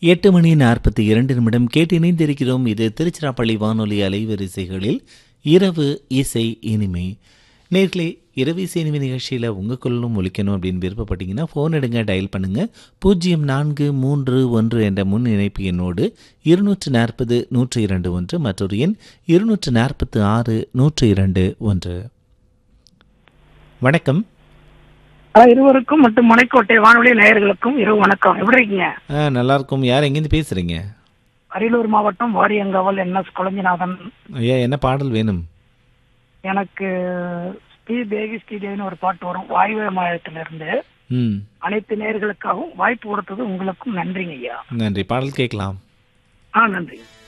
எட்டு மணி நாற்பத்தி இரண்டு நிமிடம் கேட்டு இணைந்திருக்கிறோம் இது திருச்சிராப்பள்ளி வானொலி அலைவரிசைகளில் இரவு இசை இனிமை நேர்களே இரவு இசை இனிமை நிகழ்ச்சியில் உங்கள் குரலும் ஒலிக்கணும் அப்படின்னு விருப்பப்பட்டீங்கன்னா ஃபோன் எடுங்க டயல் பண்ணுங்கள் பூஜ்ஜியம் நான்கு மூன்று ஒன்று என்ற முன் இணைப்பு எண்ணோடு இருநூற்று நாற்பது நூற்று இரண்டு ஒன்று மற்றொரு எண் இருநூற்று நாற்பத்து ஆறு நூற்று இரண்டு ஒன்று வணக்கம் ஆ, இருவருக்கும் மற்றும் மலைக்கோட்டை வானொலி நேயர்களுக்கும் இரவு வணக்கம் எப்படி இருக்கீங்க ஆ, நல்லா இருக்கும் யார் எங்கேருந்து பேசுகிறீங்க அரியலூர் மாவட்டம் வாரியங்காவல் என் எஸ் கொளஞ்சிநாதன் ஐயா என்ன பாடல் வேணும் எனக்கு ஸ்ரீ தேவி ஸ்ரீ தேவின்னு ஒரு பாட்டு வரும் வாயுவே மாநிலத்தில இருந்து ம் அனைத்து நேயர்களுக்காகவும் வாய்ப்பு கொடுத்தது உங்களுக்கும் நன்றிங்க ஐயா நன்றி பாடல் கேட்கலாம் ஆ நன்றி